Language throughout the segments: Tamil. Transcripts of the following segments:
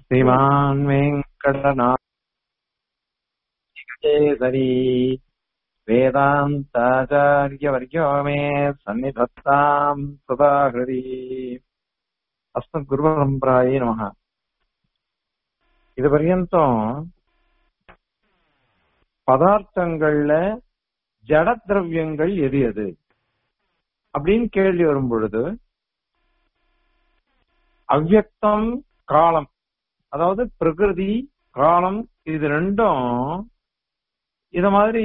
श्रीमान् वेङ्कटनाथकेसरी वेदान्ताचार्यवर्यो मे सन्निधत्ताम् सुधाहृदि अस्मद्गुरुपरम्परायै नमः இது பர்யந்தம் பதார்த்தங்கள்ல ஜட திரவியங்கள் எது எது அப்படின்னு கேள்வி வரும் பொழுது அவ்யக்தம் காலம் அதாவது பிரகிருதி காலம் இது ரெண்டும் இத மாதிரி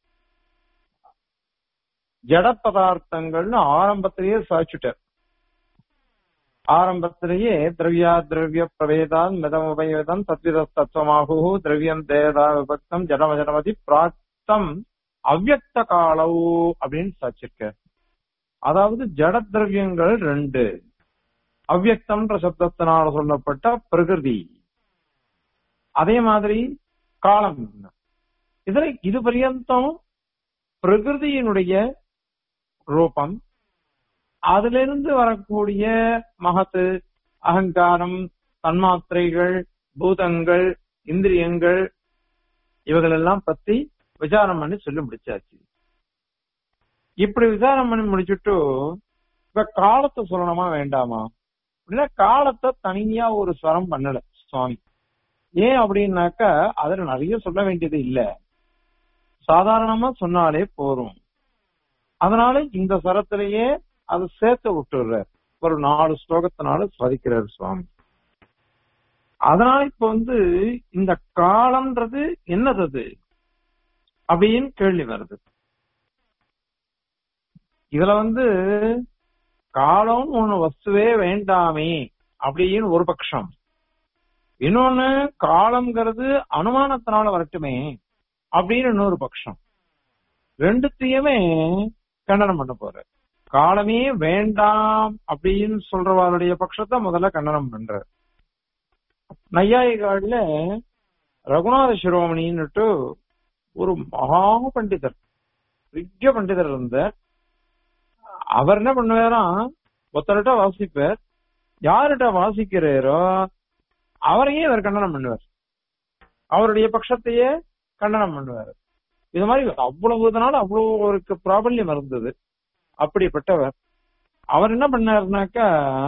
ஜட பதார்த்தங்கள்னு ஆரம்பத்திலேயே சாய்ச்சுட்டார் ஆரம்பத்திலேயே திரவியா திரவிய பிரவேதான் மிதம் உபயோதம் தத்வித தத்துவமாகு திரவியம் தேதா விபக்தம் ஜடம ஜடமதி பிராப்தம் அவ்யக்த காலவு அப்படின்னு சாச்சிருக்க அதாவது ஜட திரவியங்கள் ரெண்டு அவ்யக்தம்ன்ற சப்தத்தினால சொல்லப்பட்ட பிரகிருதி அதே மாதிரி காலம் இதுல இது பர்யந்தம் பிரகிருதியினுடைய ரூபம் அதுல இருந்து வரக்கூடிய மகத்து அகங்காரம் தன்மாத்திரைகள் பூதங்கள் இந்திரியங்கள் இவைகள் எல்லாம் பத்தி விசாரம் பண்ணி சொல்லி முடிச்சாச்சு இப்படி விசாரம் பண்ணி முடிச்சுட்டு இப்ப காலத்தை சொல்லணுமா வேண்டாமா அப்படின்னா காலத்தை தனியா ஒரு ஸ்வரம் பண்ணல சுவாமி ஏன் அப்படின்னாக்கா அதுல நிறைய சொல்ல வேண்டியது இல்ல சாதாரணமா சொன்னாலே போதும் அதனால இந்த சரத்திலேயே அதை சேர்த்து விட்டுறார் ஒரு நாலு ஸ்லோகத்தினால சாதிக்கிறார் சுவாமி அதனால இப்ப வந்து இந்த காலம்ன்றது என்னது அது அப்படின்னு கேள்வி வருது இதுல வந்து காலம் ஒண்ணு வஸ்துவே வேண்டாமே அப்படின்னு ஒரு பட்சம் இன்னொன்னு காலம்ங்கிறது அனுமானத்தினால வரட்டுமே அப்படின்னு இன்னொரு பட்சம் ரெண்டுத்தையுமே கண்டனம் பண்ண போற காலமே வேண்டாம் அப்படின்னு சொல்றவாருடைய பட்சத்தை முதல்ல கண்டனம் பண்ற நையாயிகாடுல ரகுநாத சிரோமணின்னுட்டு ஒரு மகா பண்டிதர் பெரிய பண்டிதர் இருந்தார் அவர் என்ன பண்ணுவாராம் ஒருத்தர்கிட்ட வாசிப்பார் யார்கிட்ட வாசிக்கிறாரோ அவரையே இவர் கண்டனம் பண்ணுவார் அவருடைய பட்சத்தையே கண்டனம் பண்ணுவார் இது மாதிரி அவ்வளவு நாள் அவ்வளவு அவருக்கு பிராபல்யம் இருந்தது அப்படிப்பட்டவர் அவர் என்ன பண்ணாருனாக்கா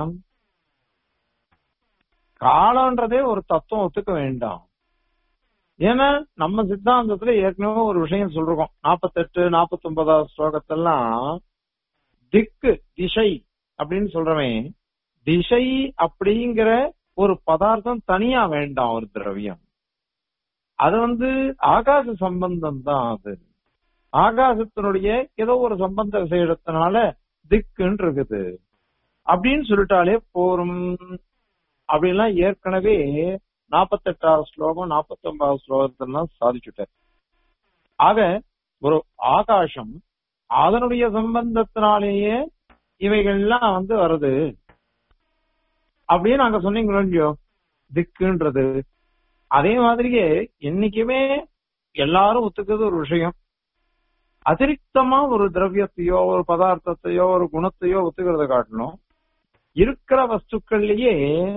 காலம்ன்றதே ஒரு தத்துவம் ஒத்துக்க வேண்டாம் ஏன்னா நம்ம சித்தாந்தத்துல ஏற்கனவே ஒரு விஷயம் சொல்றோம் நாற்பத்தெட்டு நாற்பத்தி ஒன்பதாவது ஸ்லோகத்தெல்லாம் திக்கு திசை அப்படின்னு சொல்றவன் திசை அப்படிங்கிற ஒரு பதார்த்தம் தனியா வேண்டாம் ஒரு திரவியம் அது வந்து ஆகாச சம்பந்தம் தான் அது ஆகாசத்தினுடைய ஏதோ ஒரு சம்பந்த விசேஷத்தினால திக்குன்னு இருக்குது அப்படின்னு சொல்லிட்டாலே போரும் அப்படின்லாம் ஏற்கனவே நாற்பத்தெட்டாவது ஸ்லோகம் நாற்பத்தி ஒன்பதாவது ஸ்லோகத்தெல்லாம் சாதிச்சுட்டார் ஆக ஒரு ஆகாசம் அதனுடைய சம்பந்தத்தினாலேயே இவைகள்லாம் வந்து வருது அப்படின்னு நாங்க சொன்னீங்களோ இல்லையோ திக்குன்றது அதே மாதிரியே என்னைக்குமே எல்லாரும் ஒத்துக்கிறது ஒரு விஷயம் அதிரிக்தமா ஒரு திரவியத்தையோ ஒரு பதார்த்தத்தையோ ஒரு குணத்தையோ ஒத்துக்கிறத காட்டணும் இருக்கிற வஸ்துக்கள்லயே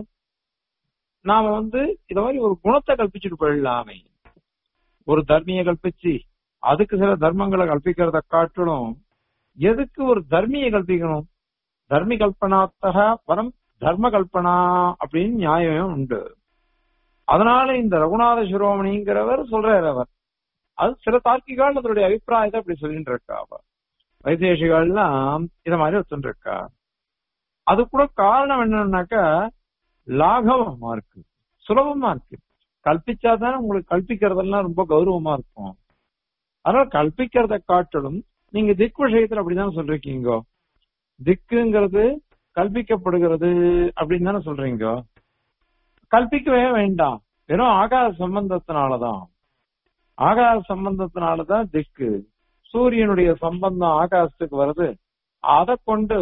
நாம வந்து இத மாதிரி ஒரு குணத்தை கல்பிச்சுட்டு போயிடலாமே ஒரு தர்மிய கல்பிச்சு அதுக்கு சில தர்மங்களை கல்பிக்கிறத காட்டணும் எதுக்கு ஒரு தர்மிய கல்பிக்கணும் தர்மி கல்பனாத்தக வரம் தர்ம கல்பனா அப்படின்னு நியாயம் உண்டு அதனால இந்த ரகுநாத சிரோமணிங்கிறவர் சொல்றாரு அவர் அது சில தார்க்கிகள் அதனுடைய அபிப்பிராயத்தை அப்படி சொல்லிட்டு இருக்கா அவ வைத்தேசிகள்லாம் இத மாதிரி ஒத்துட்டு இருக்கா அது கூட காரணம் என்னன்னாக்கா லாகவமா இருக்கு சுலபமா இருக்கு கல்பிச்சாதானே உங்களுக்கு கல்பிக்கிறதெல்லாம் ரொம்ப கௌரவமா இருக்கும் அதனால கல்பிக்கிறத காட்டிலும் நீங்க திக் விஷயத்துல அப்படிதான் சொல்றீங்க திக்குங்கிறது கல்பிக்கப்படுகிறது அப்படின்னு தானே சொல்றீங்க கல்பிக்கவே வேண்டாம் வெறும் ஆகாத சம்பந்தத்தினாலதான் ஆகாச சம்பந்தத்தினாலதான் திக்கு சூரியனுடைய சம்பந்தம் ஆகாசத்துக்கு வருது அதை கொண்டு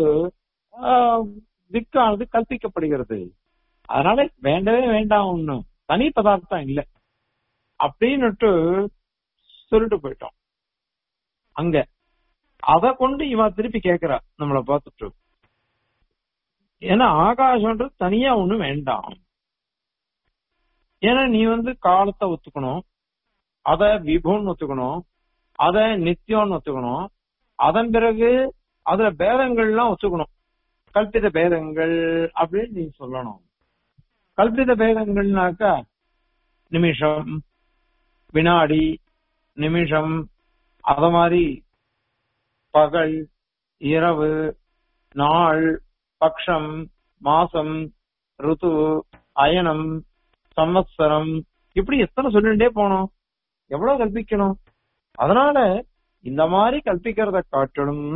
திக்கானது கல்பிக்கப்படுகிறது அதனால வேண்டவே வேண்டாம் ஒண்ணும் தனி பதார்த்தம் இல்ல அப்படின்னுட்டு சொல்லிட்டு போயிட்டோம் அங்க அத கொண்டு இவ திருப்பி கேக்குறா நம்மள பார்த்துட்டு ஏன்னா ஆகாசம்ன்றது தனியா ஒண்ணும் வேண்டாம் ஏன்னா நீ வந்து காலத்தை ஒத்துக்கணும் அத விபுன்னு ஒத்துக்கணும் அத நித்தியம்னு ஒத்துக்கணும் அதன் பிறகு அதுல பேதங்கள்லாம் ஒத்துக்கணும் கல்பித பேதங்கள் அப்படின்னு நீ சொல்லணும் கல்பித பேதங்கள்னாக்கா நிமிஷம் வினாடி நிமிஷம் அத மாதிரி பகல் இரவு நாள் பக்ஷம் மாசம் ருது அயனம் சம்வத்சரம் இப்படி எத்தனை சொல்லிட்டே போனோம் எவ்வளவு கல்பிக்கணும் அதனால இந்த மாதிரி கல்பிக்கிறத காட்டிலும்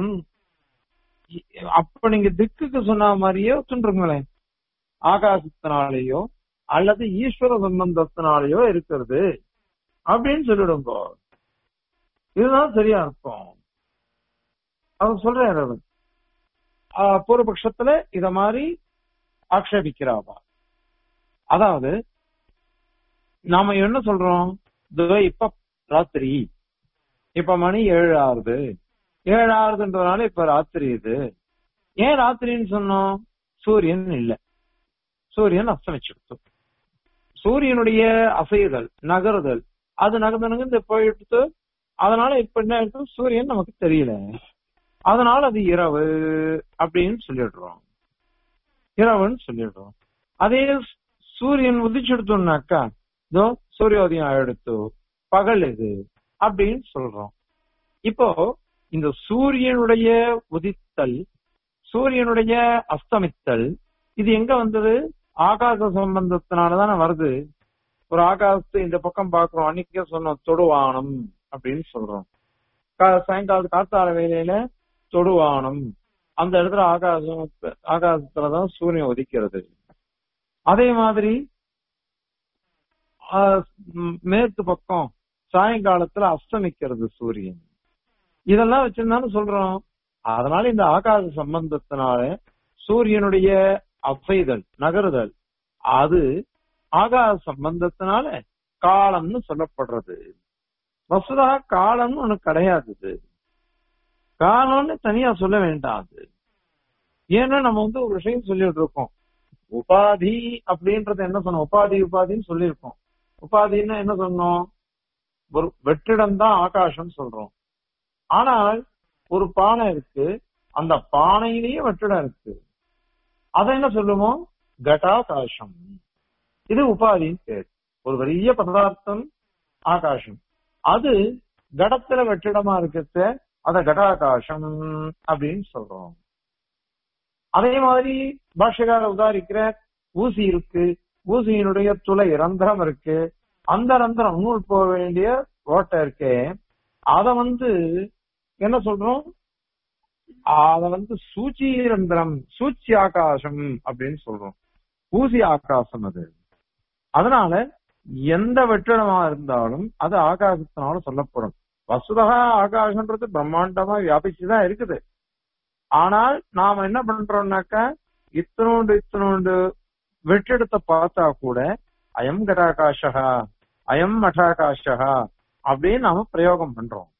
அப்ப நீங்க திக்குக்கு சொன்ன மாதிரியே ஒத்துருங்களேன் ஆகாசத்தினாலேயோ அல்லது ஈஸ்வர சம்பந்தத்தினாலேயோ இருக்கிறது அப்படின்னு சொல்லிடுங்க இதுதான் சரியா இருக்கும் அவர் சொல்றாரு அவர் பூர்வபக்ஷத்துல இத மாதிரி ஆக்ஷேபிக்கிறாவா அதாவது நாம என்ன சொல்றோம் இப்ப ராத்திரி இப்ப மணி ஏழு ஆறுது ஏழு ஆறுதுன்றதுனால இப்ப ராத்திரி இது ஏன் ராத்திரின்னு சொன்னோம் சூரியன் இல்ல சூரியன் அஸ்தமிச்சுடுத்து சூரியனுடைய அசைதல் நகருதல் அது நகர்ந்து நகர்ந்து போயிட்டு அதனால இப்ப என்ன இருக்கு சூரியன் நமக்கு தெரியல அதனால அது இரவு அப்படின்னு சொல்லிடுறோம் இரவுன்னு சொல்லிடுறோம் அதே சூரியன் உதிச்செடுத்தோம்னாக்கா இதோ சூரியோதயம் ஆயிடுத்து பகல் இது அப்படின்னு சொல்றோம் இப்போ இந்த சூரியனுடைய உதித்தல் சூரியனுடைய அஸ்தமித்தல் இது எங்க வந்தது ஆகாச சம்பந்தத்தினாலதானே வருது ஒரு ஆகாசத்தை இந்த பக்கம் பாக்குறோம் அன்னைக்கே சொன்னோம் தொடுவானம் அப்படின்னு சொல்றோம் சாயங்கால காத்தால வேலையில தொடுவானம் அந்த இடத்துல ஆகாசம் ஆகாசத்துலதான் சூரியன் உதிக்கிறது அதே மாதிரி மேற்கு பக்கம் சாயங்காலத்துல அஸ்தமிக்கிறது சூரியன் இதெல்லாம் வச்சிருந்தாலும் சொல்றோம் அதனால இந்த ஆகாச சம்பந்தத்தினால சூரியனுடைய அசைதல் நகருதல் அது ஆகாச சம்பந்தத்தினால காலம்னு சொல்லப்படுறது வசுதா காலம்னு ஒண்ணு கிடையாது காலம்னு தனியா சொல்ல வேண்டாம் அது ஏன்னா நம்ம வந்து ஒரு விஷயம் சொல்லிட்டு இருக்கோம் உபாதி அப்படின்றது என்ன சொன்னோம் உபாதி உபாதின்னு சொல்லியிருக்கோம் உபாதின்னா என்ன சொன்னோம் ஒரு வெற்றிடம் தான் ஆகாசம் சொல்றோம் ஆனால் ஒரு பானை இருக்கு அந்த பானையிலேயே வெற்றிடம் இருக்கு அதை என்ன சொல்லுவோம் கட்டாகாசம் இது உபாதின்னு பேர் ஒரு பெரிய பதார்த்தம் ஆகாசம் அது கடத்துல வெற்றிடமா இருக்கிறத அத கடாகாசம் அப்படின்னு சொல்றோம் அதே மாதிரி பாஷகார உதாரிக்கிற ஊசி இருக்கு ஊசியினுடைய துளை ரந்திரம் இருக்கு அந்த ரந்திரம் நூல் போக வேண்டிய ஓட்டை இருக்கு அத வந்து என்ன சொல்றோம் அத வந்து சூச்சி ரந்திரம் சூச்சி ஆகாசம் அப்படின்னு சொல்றோம் ஊசி ஆகாசம் அது அதனால எந்த வெற்றிடமா இருந்தாலும் அது ஆகாசத்தினால சொல்லப்படும் வசுதகா ஆகாசம்ன்றது பிரம்மாண்டமா வியாபிச்சுதான் இருக்குது ஆனால் நாம என்ன பண்றோம்னாக்கா இத்தனோண்டு இத்தனோண்டு வெற்றிடத்தை பார்த்தா கூட அயம் கடாகாஷகா அயம் மட்டாகாஷகா அப்படின்னு நாம பிரயோகம் பண்றோம்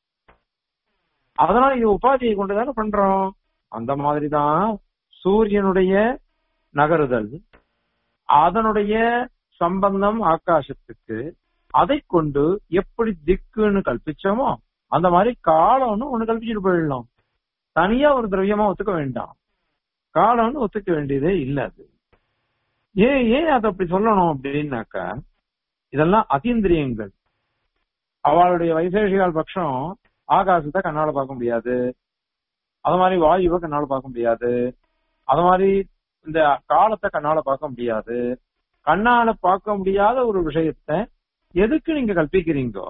அதனால இது உபாதியை கொண்டுதானே பண்றோம் அந்த மாதிரிதான் சூரியனுடைய நகருதல் அதனுடைய சம்பந்தம் ஆகாசத்துக்கு அதை கொண்டு எப்படி திக்குன்னு கல்பிச்சோமோ அந்த மாதிரி காலம்னு ஒண்ணு கல்பிச்சுட்டு போயிடலாம் தனியா ஒரு திரவியமா ஒத்துக்க வேண்டாம் காலம்னு ஒத்துக்க வேண்டியதே இல்ல அது ஏன் ஏன் அதை அப்படி சொல்லணும் அப்படின்னாக்கா இதெல்லாம் அதீந்திரியங்கள் அவளுடைய வைசேஷிகால் பட்சம் ஆகாசத்தை கண்ணால பார்க்க முடியாது அது மாதிரி வாயுவை கண்ணால பார்க்க முடியாது அது மாதிரி இந்த காலத்தை கண்ணால பார்க்க முடியாது கண்ணால பார்க்க முடியாத ஒரு விஷயத்த எதுக்கு நீங்க கல்பிக்கிறீங்க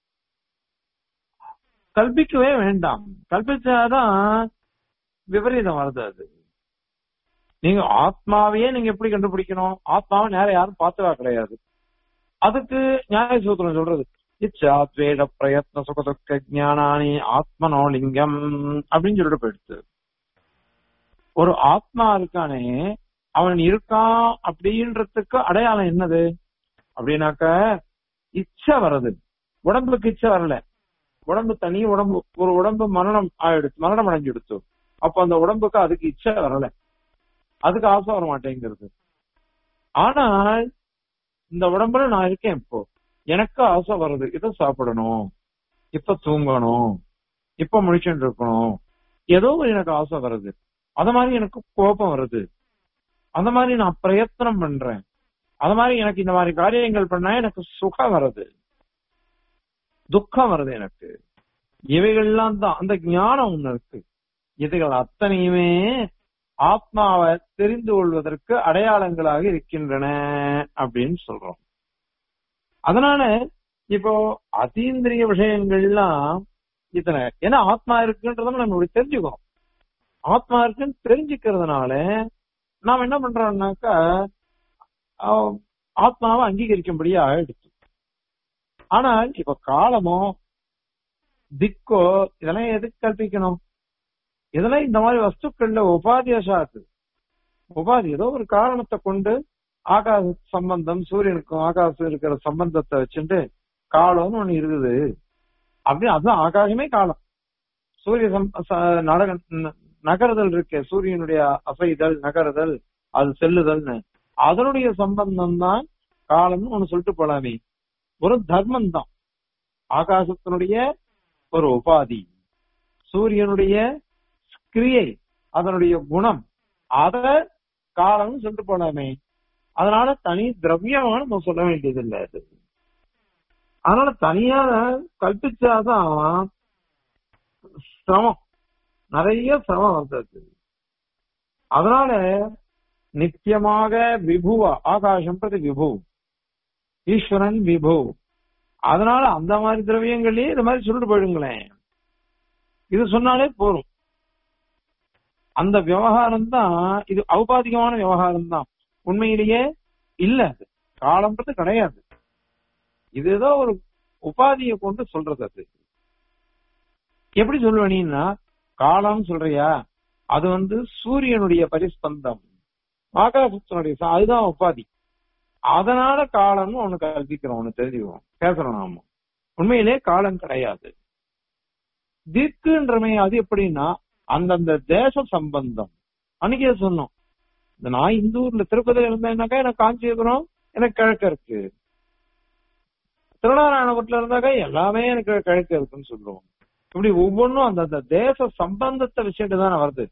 கல்பிக்கவே வேண்டாம் கல்பிச்சாதான் விபரீதம் வருது அது நீங்க ஆத்மாவையே நீங்க எப்படி கண்டுபிடிக்கணும் ஆத்மாவை நேரம் யாரும் பார்த்ததா கிடையாது அதுக்கு நியாய சூத்திரம் சொல்றது இச்சாத்வேட பிரயத்ன சுகதுக்க ஜானானி ஆத்மனோலிங்கம் அப்படின்னு சொல்லிட்டு போயிடுச்சு ஒரு ஆத்மா இருக்கானே அவன் இருக்கான் அப்படின்றதுக்கு அடையாளம் என்னது அப்படின்னாக்க இச்சை வருது உடம்புக்கு இச்சை வரல உடம்பு தனி உடம்பு ஒரு உடம்பு மரணம் ஆயிடுச்சு மரணம் அடைஞ்சிடுச்சு அப்ப அந்த உடம்புக்கு அதுக்கு இச்சை வரல அதுக்கு ஆசை வர மாட்டேங்கிறது ஆனால் இந்த உடம்புல நான் இருக்கேன் இப்போ எனக்கு ஆசை வருது இதை சாப்பிடணும் இப்ப தூங்கணும் இப்ப முழிச்சுட்டு இருக்கணும் ஏதோ ஒரு எனக்கு ஆசை வருது அத மாதிரி எனக்கு கோபம் வருது அந்த மாதிரி நான் பிரயத்தனம் பண்றேன் அது மாதிரி எனக்கு இந்த மாதிரி காரியங்கள் பண்ணா எனக்கு சுகம் வருது துக்கம் வருது எனக்கு இவைகள்லாம் தான் அந்த ஞானம் ஒண்ணு இருக்கு இதுகள் அத்தனையுமே ஆத்மாவை தெரிந்து கொள்வதற்கு அடையாளங்களாக இருக்கின்றன அப்படின்னு சொல்றோம் அதனால இப்போ அதீந்திரிய விஷயங்கள்லாம் இத்தனை ஏன்னா ஆத்மா இருக்குன்றத நம்ம தெரிஞ்சுக்கணும் ஆத்மா இருக்குன்னு தெரிஞ்சுக்கிறதுனால நாம் என்ன பண்றோம்னாக்கா ஆஹ், ஆத்மாவை அங்கீகரிக்கும்படியா ஆயிடுச்சு ஆனால் இப்ப காலமோ திக்கோ இதெல்லாம் எதுக்கு கற்பிக்கணும் இதெல்லாம் இந்த மாதிரி வஸ்துக்கள்ல உபாதியசாத்து உபாதி ஏதோ ஒரு காரணத்தை கொண்டு ஆகாச சம்பந்தம் சூரியனுக்கும் ஆகாசம் இருக்கிற சம்பந்தத்தை வச்சுட்டு காலம்னு ஒண்ணு இருக்குது அப்படி அதுதான் ஆகாசமே காலம் சூரிய சம்- ச- நரக- ந- நகருதல் இருக்கு சூரியனுடைய அசைதல் நகருதல் அது செல்லுதல்னு அதனுடைய சம்பந்தம் தான் காலம்னு ஒண்ணு சொல்லிட்டு போலாமே ஒரு தர்மம் தான் ஆகாசத்தினுடைய ஒரு உபாதி சூரியனுடைய கிரியை அதனுடைய குணம் அத காலம்னு சொல்லிட்டு போலாமே அதனால தனி திரவியமா நம்ம சொல்ல வேண்டியது இல்லை அது அதனால தனியா கல்பிச்சாதான் சிரமம் நிறைய சிரமம் வந்தது அதனால நித்தியமாக விபுவா ஆகாசம் பிரதி விபு ஈஸ்வரன் விபு அதனால அந்த மாதிரி திரவியங்களே இது மாதிரி சொல்லிட்டு போயிடுங்களேன் இது சொன்னாலே போரும் அந்த விவகாரம் தான் இது ஔபாதிகமான விவகாரம் தான் உண்மையிலேயே இல்ல அது காலம்ன்றது கிடையாது இது ஏதோ ஒரு உபாதியை கொண்டு சொல்றது அது எப்படி சொல்லுவீங்கன்னா காலம் சொல்றியா அது வந்து சூரியனுடைய பரிஸ்பந்தம் ஆகாசத்தினுடைய ச- அதுதான் உபாதி அதனால காலம்னு ஒண்ணு கல்பிக்கிறோம் ஒண்ணு தெரிஞ்சுக்கிறோம் பேசுறோம் நாம உண்மையிலே காலம் கிடையாது திக்குன்றமே அது எப்படின்னா அந்தந்த தேச சம்பந்தம் அன்னைக்கே சொன்னோம் இந்த நான் இந்த ஊர்ல திருப்பதியில இருந்தேன்னாக்கா எனக்கு காஞ்சிபுரம் எனக்கு கிழக்கு இருக்கு திருநாராயணபுரத்துல இருந்தாக்கா எல்லாமே எனக்கு கிழக்கு இருக்குன்னு சொல்லுவோம் இப்படி ஒவ்வொன்றும் அந்தந்த தேச சம்பந்தத்தை வச்சுட்டு தானே வருது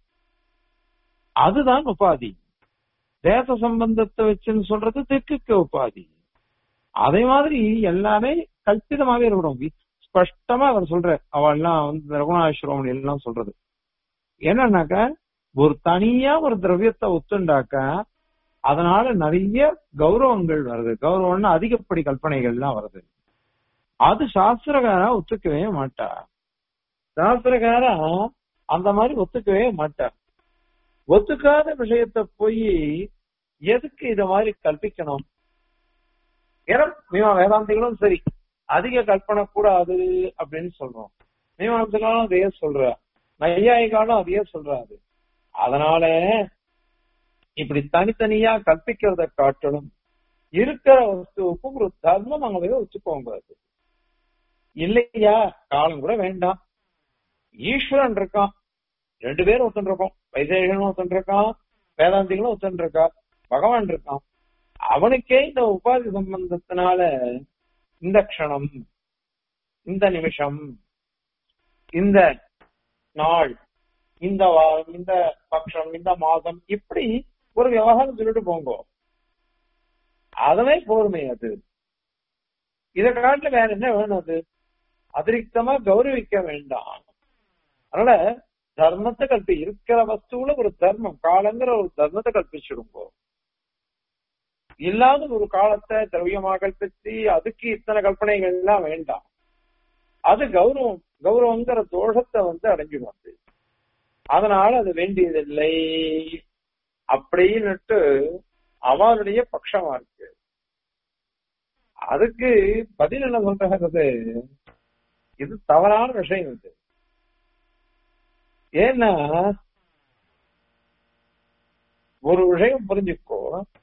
அதுதான் உபாதி தேச சம்பந்தத்தை வச்சுன்னு சொல்றது தெற்குக்கு உபாதி அதே மாதிரி எல்லாமே கல்பிதமாவே இருக்கணும் வி- ஸ்பஷ்டமா அவர் சொல்ற அவெல்லாம் வந்து ரகுணாசிரமணி எல்லாம் சொல்றது என்னன்னாக்கா ஒரு தனியா ஒரு திரவியத்தை ஒத்துண்டாக்கா அதனால நிறைய கௌரவங்கள் வருது கௌரவம்னா அதிகப்படி கல்பனைகள்லாம் வருது அது சாஸ்திரகாரா ஒத்துக்கவே மாட்டா சாஸ்திரகாரா அந்த மாதிரி ஒத்துக்கவே மாட்டா ஒத்துக்காத விஷயத்த போய் எதுக்கு இத மாதிரி கல்பிக்கணும் ஏன்னா மீமா வேதாந்திகளும் சரி அதிக கற்பனை கூடாது அப்படின்னு சொல்றோம் மீமாம்சகாலும் அதையே சொல்ற நையாயிகாலும் அதையே சொல்றாரு அதனால இப்படி தனித்தனியா கற்பிக்கிறத காட்டணும் இருக்கிற வஸ்துவுக்கு ஒரு தர்மம் அங்க போய் வச்சுக்கோங்க அது இல்லையா காலம் கூட வேண்டாம் ஈஸ்வரன் இருக்கான் ரெண்டு பேரும் ஒருத்தன் இருக்கோம் வைசேகனும் ஒருத்தன் இருக்கான் வேதாந்திகளும் ஒருத்தன் இருக்கா பகவான் இருக்கான் அவனுக்கே இந்த உபாதி சம்பந்தத்தினால இந்த க்ஷணம் இந்த நிமிஷம் இந்த நாள் இந்த வாரம் இந்த பட்சம் இந்த மாதம் இப்படி ஒரு விவகாரம் சொல்லிட்டு போங்க அதவே போருமே அது இதை காட்டுல வேற என்ன வேணும் அது அதிரிக்தமா கௌரவிக்க வேண்டாம் அதனால தர்மத்தை கல்பி இருக்கிற வஸ்துவுல ஒரு தர்மம் காலங்கிற ஒரு தர்மத்தை கல்பிச்சிடுங்கோ இல்லாத ஒரு காலத்தை திரவியமாக கல்பிச்சு அதுக்கு இத்தனை கற்பனைகள் எல்லாம் வேண்டாம் அது கௌரவம் கௌரவங்கிற தோஷத்தை வந்து அடைஞ்சிடும் அது அதனால அது வேண்டியதில்லை அப்படின்னுட்டு அவளுடைய பட்சமா இருக்கு அதுக்கு பதில் என்ன சொல்றது இது தவறான விஷயம் இது ஏன்னா ஒரு விஷயம் புரிஞ்சுக்கோ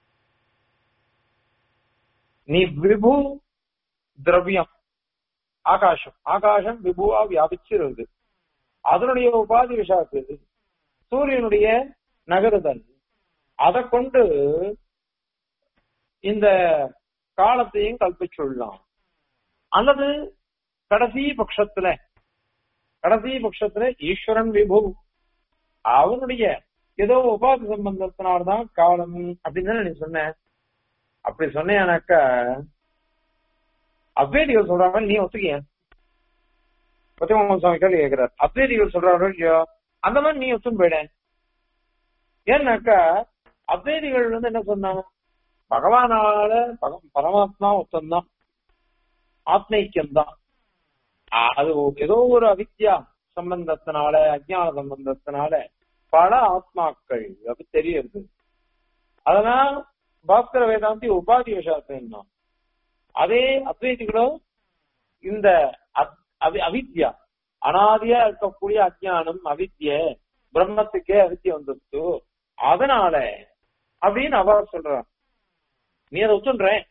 நீ விபு திரவியம் ஆகாசம் ஆகாசம் விபுவா வியாபிச்சிருது அதனுடைய உபாதி விஷாக்கு சூரியனுடைய நகருதல் அதை கொண்டு இந்த காலத்தையும் கல்பிச்சுள்ளலாம் அல்லது கடைசி பட்சத்துல கடைசி பட்சத்துல ஈஸ்வரன் விபு அவனுடைய ஏதோ உபாதி சம்பந்தத்தினால்தான் காலம் அப்படின்னு தானே நீ சொன்ன அப்படி சொன்னேனாக்கா அத்வைதிகள் சொல்றாங்க நீ ஒத்துக்கிய பத்திமோகன் சுவாமி கேள்வி கேட்கிறார் அத்வைதிகள் சொல்றாரோ இல்லையோ அந்த மாதிரி நீ ஒத்துன்னு போயிட ஏன்னாக்கா அத்வைதிகள் வந்து என்ன சொன்னாங்க பகவானால பக- பரமாத்மா ஒத்தந்தான் ஆத்மைக்கியம் தான் அது ஏதோ ஒரு அவித்யா சம்பந்தத்தினால அஜ்ஞான சம்பந்தத்தினால பல ஆத்மாக்கள் அது தெரியுது அதனால் பாஸ்கர வேதாந்தி உபாதி விஷயத்தான் அதே அத்வைதிகளும் இந்த அத்- அவி- அவித்யா அனாதியா இருக்கக்கூடிய அஜ்ஞானம் அவித்ய பிரம்மத்துக்கே அவித்யா வந்துருச்சு அதனால அப்படின்னு அவர் சொல்றார் நீ அதை ஒத்துன்றேன்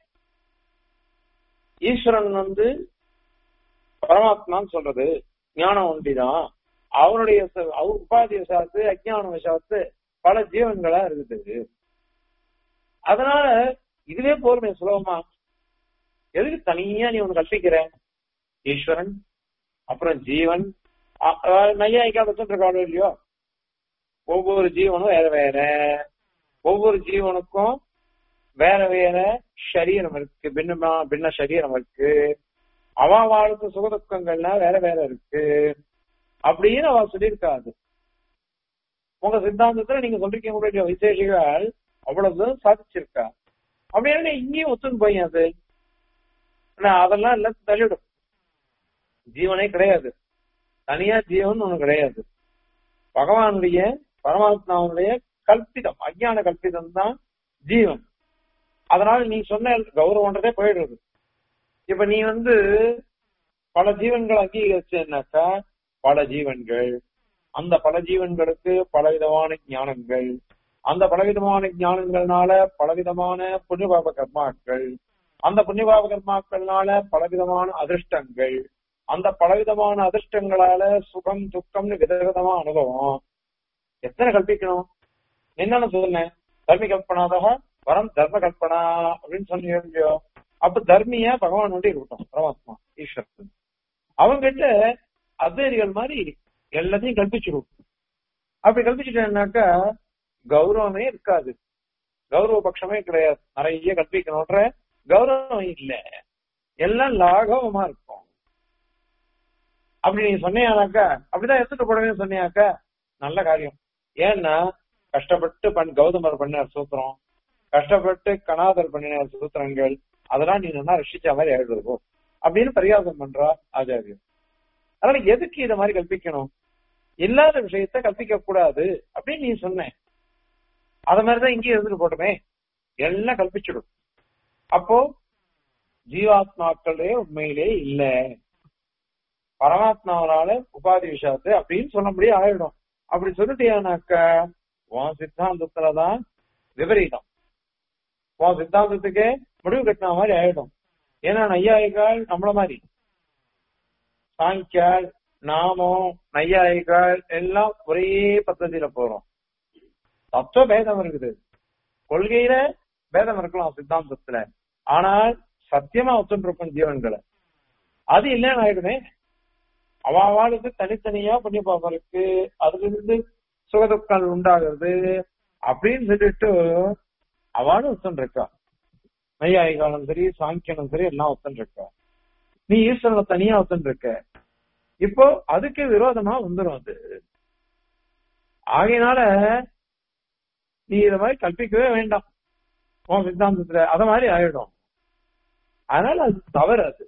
ஈஸ்வரன் வந்து பரமாத்மான்னு சொல்றது ஞானம் ஒன்றிதான் அவனுடைய ச- அவர் உபாதி விஷாத்து அஜ்ஞான விஷாத்து பல ஜீவன்களா இருக்குது அதனால இதுவே போருமே சுலபமா எதுக்கு தனியா நீ ஒண்ணு கற்பிக்கிற ஈஸ்வரன் அப்புறம் ஜீவன் அ- அதாவது நையாயிக்கா வச்சுட்டு இல்லையோ ஒவ்வொரு ஜீவனும் வேற வேற ஒவ்வொரு ஜீவனுக்கும் வேற வேற சரீரம் இருக்கு பின்னமா பின்ன சரீரம் இருக்கு அவ வாழ்க்கை சுகதுக்கங்கள்லாம் வேற வேற இருக்கு அப்படின்னு அவ சொல்லியிருக்காது உங்க சித்தாந்தத்துல நீங்க சொல்றீங்க உங்களுடைய விசேஷிகள் அவ்வளவு சாதிச்சிருக்கா அப்படின்னா இங்கேயும் ஒத்துன்னு போய் அது ஆனா அதெல்லாம் எல்லாம் தள்ளிடும் ஜீவனே கிடையாது தனியா ஜீவன் ஒண்ணு கிடையாது பகவானுடைய பரமாத்மாவுடைய கல்பிதம் அஜ்ஞான கல்பிதம் தான் ஜீவன் அதனால நீ சொன்ன கௌரவன்றதே போயிடுறது இப்ப நீ வந்து பல ஜீவன்கள் அங்கீகரிச்சேன்னாக்கா பல ஜீவன்கள் அந்த பல ஜீவன்களுக்கு பலவிதமான ஞானங்கள் அந்த பலவிதமான ஞானங்கள்னால பலவிதமான புண்ணியபாப கர்மாக்கள் அந்த புண்ணியபாப கர்மாக்கள்னால பலவிதமான அதிர்ஷ்டங்கள் அந்த பலவிதமான அதிர்ஷ்டங்களால சுகம் துக்கம்னு விதவிதமா அனுபவம் எத்தனை கல்பிக்கணும் என்னன்னு சொன்னேன் தர்மி கல்பனாதக வரம் தர்ம கல்பனா அப்படின்னு சொன்னீங்க அப்ப தர்மியா பகவான் வந்து இருக்கட்டும் பரமாத்மா ஈஸ்வரன் அவங்கிட்ட அத்வைதிகள் மாதிரி எல்லாத்தையும் கல்பிச்சிடும் அப்படி கல்பிச்சுட்டேன்னாக்கா கௌரவமே இருக்காது கௌரவ பட்சமே கிடையாது நிறைய கல்பிக்கணும்ன்ற கௌரவம் இல்ல எல்லாம் லாகவமா இருக்கும் அப்படி நீ சொன்னியானாக்கா அப்படிதான் எடுத்துட்டு போடவே சொன்னியாக்கா நல்ல காரியம் ஏன்னா கஷ்டப்பட்டு பண் கௌதமர் பண்ணினார் சூத்திரம் கஷ்டப்பட்டு கணாதர் பண்ணினார் சூத்திரங்கள் அதெல்லாம் நீ நல்லா ரசிச்ச மாதிரி எழுதுறதோ அப்படின்னு பரியாசம் பண்றா ஆச்சாரியம் அதனால எதுக்கு இத மாதிரி கல்பிக்கணும் இல்லாத விஷயத்த கல்பிக்க கூடாது அப்படின்னு நீ சொன்ன அத மாதிரிதான் இங்கேயும் இருந்துட்டு போட்டுமே எல்லாம் கல்பிச்சிடும் அப்போ ஜீவாத்மாக்களே உண்மையிலே இல்ல பரமாத்மாவனால உபாதி விஷயத்து அப்படின்னு சொன்னபடியே ஆயிடும் அப்படி சொல்லிட்டேனாக்கா உன் சித்தாந்தத்துலதான் விபரீதம் உன் சித்தாந்தத்துக்கு முடிவு கட்டின மாதிரி ஆயிடும் ஏன்னா நையாயிகால் நம்மள மாதிரி சாங்கியால் நாமம் நையாயிகால் எல்லாம் ஒரே பദ്ധதியில போறோம் தத்துவ பேதம் இருக்குது கொள்கையில பேதம் இருக்கலாம் சித்தாந்தத்துல ஆனால் சத்தியமா ஒத்துருக்கும் ஜீவன்களை அது இல்லைன்னு ஆயிடுமே அவாளுக்கு தனித்தனியா புண்ணிய பாபம் இருக்கு அதுல இருந்து சுகதுக்கம் உண்டாகிறது அப்படின்னு சொல்லிட்டு அவளும் ஒத்துன்னு இருக்கா நையாயிகாலும் சரி சாங்கியனும் சரி எல்லாம் ஒத்துன்னு இருக்கா நீ ஈஸ்வரனை தனியா ஒத்துன்னு இருக்க இப்போ அதுக்கு விரோதமா வந்துடும் அது ஆகையினால நீ இத மாதிரி கற்பிக்கவே வேண்டாம் உன் சித்தாந்தத்துல அத மாதிரி ஆயிடும் அதனால அது தவறு அது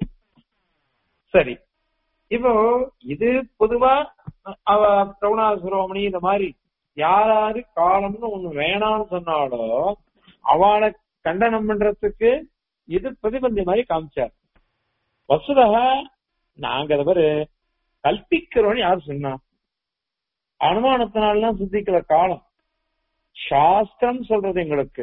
சரி இப்போ இது பொதுவா அவ பிரவணாசுரோமணி இந்த மாதிரி யாராரு காலம்னு ஒண்ணு வேணாம்னு சொன்னாலோ அவளை கண்டனம் பண்றதுக்கு இது பிரதிபந்தி மாதிரி காமிச்சார் வசுதக நாங்க அதை பேரு கல்பிக்கிறோம்னு யார் சொன்னா அனுமானத்தினாலாம் சித்திக்கிற காலம் சாஸ்திரம் சொல்றது எங்களுக்கு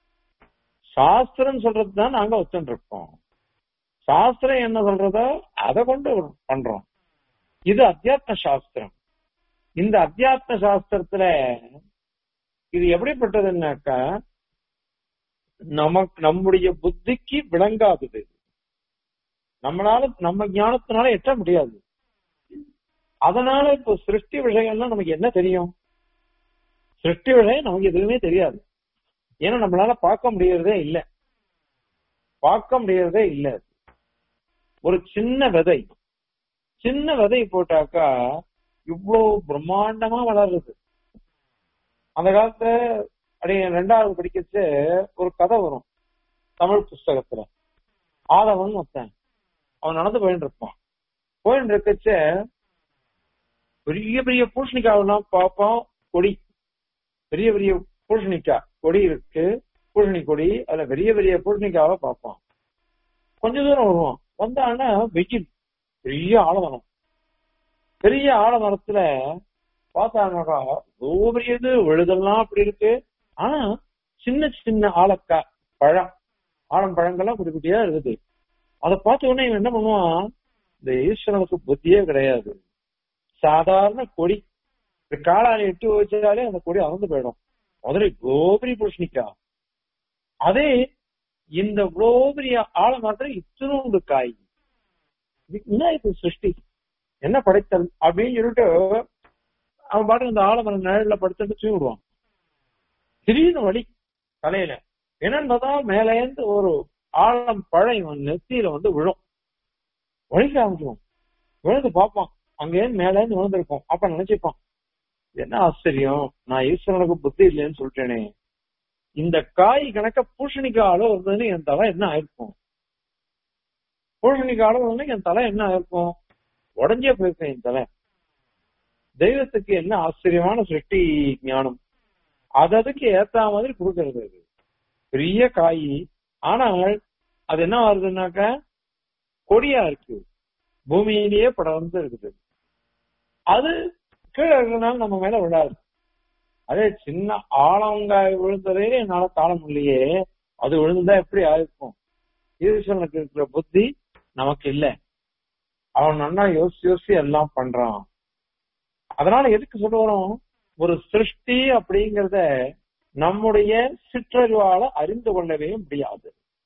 சாஸ்திரம் சொல்றது தான் நாங்க ஒத்துட்டு இருக்கோம் சாஸ்திரம் என்ன சொல்றதோ அதை கொண்டு பண்றோம் இது அத்தியாத்ம சாஸ்திரம் இந்த அத்தியாத்ம சாஸ்திரத்துல இது எப்படிப்பட்டதுன்னாக்கா நமக்கு நம்முடைய புத்திக்கு விளங்காதது நம்மளால நம்ம ஞானத்தினால எட்ட முடியாது அதனால இப்போ சிருஷ்டி விஷயம்லாம் நமக்கு என்ன தெரியும் சிருஷ்டி விஷயம் நமக்கு எதுவுமே தெரியாது ஏன்னா நம்மளால பார்க்க முடியறதே இல்ல பார்க்க முடியறதே இல்ல ஒரு சின்ன விதை சின்ன விதை போட்டாக்கா இவ்வளவு பிரம்மாண்டமா வளருது அந்த காலத்துல அப்படியே ரெண்டாவது படிக்கச்சு ஒரு கதை வரும் தமிழ் புஸ்தகத்துல ஆதவன் ஒருத்தன் அவன் நடந்து போயிட்டு இருப்பான் போயிட்டு இருக்கச்ச பெரிய பெரிய பூசணிக்காவெல்லாம் பார்ப்போம் கொடி பெரிய பெரிய பூசணிக்காய் கொடி இருக்கு பூசணி கொடி அதுல பெரிய பெரிய பூசணிக்காவை பார்ப்பான் கொஞ்ச தூரம் வருவான் வந்தான்னா வெயில் பெரிய ஆலமரம் பெரிய ஆலமரத்துல பார்த்தாங்கக்கா ரொம்ப பெரியது விழுதெல்லாம் அப்படி இருக்கு ஆனா சின்ன சின்ன ஆலக்காய் பழம் ஆலம் பழங்கள்லாம் குட்டி குட்டியா இருக்குது அதை பார்த்த உடனே இவன் என்ன பண்ணுவான் இந்த ஈஸ்வரனுக்கு புத்தியே கிடையாது சாதாரண கொடி இந்த காளானை எட்டு வச்சாலே அந்த கொடி அறந்து போயிடும் முதல்ல கோபுரி பூஷணிக்கா அதே இந்த கோபுரிய ஆலமரத்துல இத்தினோண்டு காய் இது என்ன இது சிருஷ்டி என்ன படைத்தல் அப்படின்னு சொல்லிட்டு அவன் பாட்டுக்கு இந்த ஆலமரம் நிழல்ல படுத்துட்டு தூங்கி விடுவான் திடீர்னு வலி தலையில என்னன்னு பார்த்தா மேலேந்து ஒரு ஆழம் பழம் இவன் நெத்தியில வந்து விழும் வலிக்க ஆரம்பிச்சிடும் விழுந்து பார்ப்பான் அங்கேருந்து மேலேந்து விழுந்திருக்கும் அப்ப நினைச்சுப்பான் என்ன ஆச்சரியம் நான் ஈஸ்வரனுக்கு புத்தி இல்லைன்னு சொல்லிட்டேனே இந்த காய் கணக்க பூஷணிக்காய் அளவு இருந்ததுன்னு என் தலை என்ன ஆயிருக்கும் பூஷணிக்காய் அளவு இருந்ததுன்னு என் தலை என்ன ஆயிருக்கும் உடஞ்சே போயிருக்கேன் என் தலை தெய்வத்துக்கு என்ன ஆச்சரியமான சிருஷ்டி ஞானம் அது அதுக்கு ஏத்த மாதிரி கொடுக்கறது அது பெரிய காய் ஆனால் அது என்ன வருதுன்னாக்க கொடியா இருக்கு பூமியிலேயே படர்ந்து இருக்குது அது கீழே இருக்கிறனால நம்ம மேல விழாது அதே சின்ன ஆழங்காய் விழுந்ததே என்னால காண முடியலையே அது விழுந்தா எப்படி ஆயிருக்கும் ஈஸ்வரனுக்கு இருக்கிற புத்தி நமக்கு இல்ல அவன் நல்லா யோசிச்சு யோசிச்சு எல்லாம் பண்றான் அதனால எதுக்கு சொல்லுவோம் ஒரு சிருஷ்டி அப்படிங்கறத நம்முடைய சிற்றறிவால அறிந்து கொள்ளவே முடியாது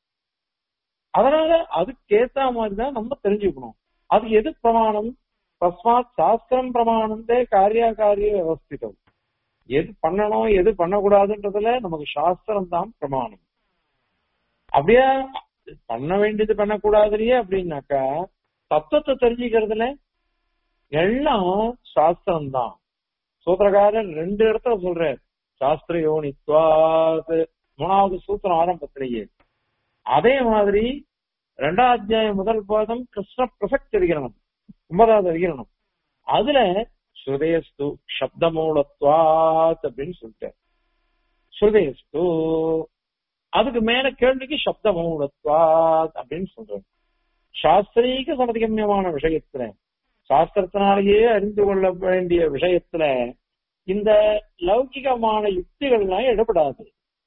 அதனால அதுக்கேத்த மாதிரிதான் நம்ம தெரிஞ்சுக்கணும் அது எது பிரமாணம் தஸ்மாத் சாஸ்திரம் பிரமாணந்தே காரியா காரிய விவஸ்திதம் எது பண்ணணும் எது பண்ணக்கூடாதுன்றதுல நமக்கு சாஸ்திரம் தான் பிரமாணம் அப்படியே பண்ண வேண்டியது பண்ணக்கூடாதுலயே அப்படின்னாக்கா தத்துவத்தை தெரிஞ்சுக்கிறதுல எல்லாம் சாஸ்திரம் தான் சூத்திரக்காரன் ரெண்டு இடத்துல சொல்றாரு சாஸ்திர யோனித்வாத் மூணாவது சூத்திரம் ஆரம்பத்திலேயே அதே மாதிரி ரெண்டாம் அத்தியாயம் முதல் பாதம் கிருஷ்ண பிரசக்தி அதிகரணம் ஒன்பதாவது அதிகரணம் அதுல ஸ்ருதயஸ்து சப்தமூலத்வாத் அப்படின்னு சொல்லிட்டார் ஸ்ருதயஸ்து அதுக்கு மேல கேள்விக்கு சப்தமூலத்வாத் அப்படின்னு சொல்றாரு சாஸ்திரீக சமதிகமியமான விஷயத்துல சாஸ்திரத்தினாலேயே அறிந்து கொள்ள வேண்டிய விஷயத்துல இந்த லௌகிகமான யுக்திகள்லாம் இடப்படாது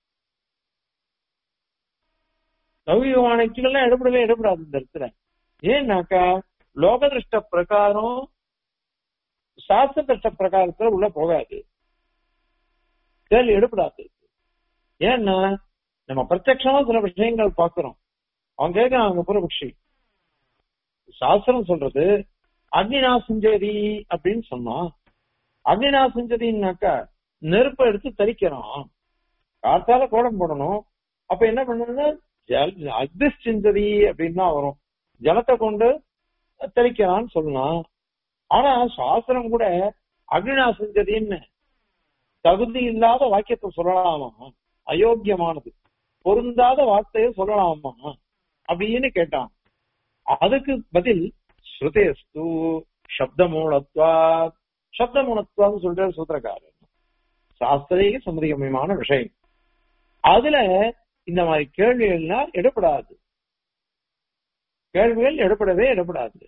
லௌகிகமான யுக்திகள்லாம் இடப்படவே இடப்படாது இந்த இடத்துல ஏன்னாக்கா லோக திருஷ்ட பிரகாரம் சாஸ்திர திருஷ்ட பிரகாரத்துல உள்ள போகாது கேள்வி எடுப்படாது ஏன்னா நம்ம பிரத்யட்சமா சில விஷயங்கள் பாக்குறோம் அவன் கேட்கறாங்க புறபக்ஷி சாஸ்திரம் சொல்றது அக்னிநாசஞ்சதி அப்படின்னு சொன்னான் அக்னிநாசஞ்சதினாக்கா நெருப்பை எடுத்து தரிக்கிறான் காத்தால கோடம் போடணும் அப்ப என்ன பண்ணணும்னா அக்னிச்சிஞ்சதி அப்படின்னு தான் வரும் ஜலத்தை கொண்டு தெளிக்கிறான்னு சொல்லலாம் ஆனா சாஸ்திரம் கூட அக்னிநாசஞ்சதின்னு தகுதி இல்லாத வாக்கியத்தை சொல்லலாமா அயோக்கியமானது பொருந்தாத வார்த்தையை சொல்லலாமா அப்படின்னு கேட்டான் அதுக்கு பதில் ஸ்ருதேஸ்து சப்தமூலத்வா சப்தமூலத்வான்னு சொல்ற சூத்திரக்காரன் சாஸ்திரீக சம்மதிகமயமான விஷயம் அதுல இந்த மாதிரி கேள்விகள்லாம் எடுப்படாது கேள்விகள் எடுப்படவே எடுப்படாது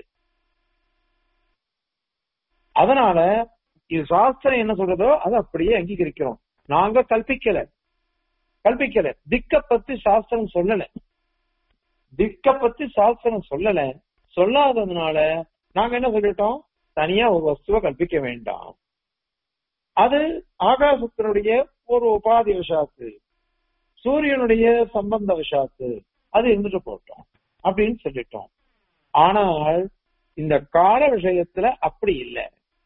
அதனால இது சாஸ்திரம் என்ன சொல்றதோ அதை அப்படியே அங்கீகரிக்கிறோம் நாங்க கல்பிக்கல கல்பிக்கல திக்க பத்தி சாஸ்திரம் சொல்லல திக்க பத்தி சாஸ்திரம் சொல்லல சொல்லாததுனால நாங்க என்ன சொல்லிட்டோம் தனியா ஒரு வஸ்துவை கல்பிக்க வேண்டாம் அது ஆகாசத்தினுடைய ஒரு உபாதி விஷாத்து சூரியனுடைய சம்பந்த விஷாத்து அது இருந்துட்டு போட்டோம் அப்படின்னு சொல்லிட்டோம் ஆனால் இந்த கால விஷயத்துல அப்படி இல்லை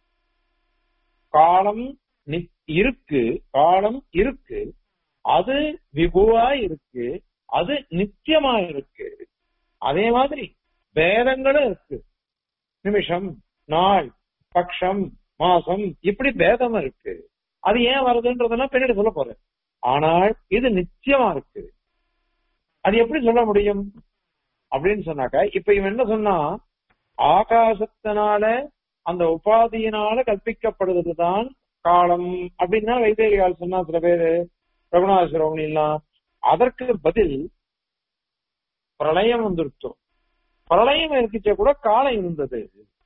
காலம் நி- இருக்கு காலம் இருக்கு அது விபுவா இருக்கு அது நித்தியமா இருக்கு அதே மாதிரி பேதங்களும் இருக்கு நிமிஷம் நாள் பக்ஷம் மாசம் இப்படி பேதம் இருக்கு அது ஏன் வருதுன்றதெல்லாம் பின்னாடி சொல்ல போறேன் ஆனால் இது நிச்சயமா இருக்கு அது எப்படி சொல்ல முடியும் அப்படின்னு சொன்னாக்கா இப்ப இவன் என்ன சொன்னா ஆகாசத்தினால அந்த உபாதியினால கற்பிக்கப்படுவதுதான் காலம் அப்படின்னா வைத்தேரியால் சொன்னா சில பேரு ரகுநாதஸ்வரவங்க எல்லாம் அதற்கு பதில் பிரளயம் வந்துருத்தோம் பிரளயம் இருந்துச்சே கூட காலம் இருந்தது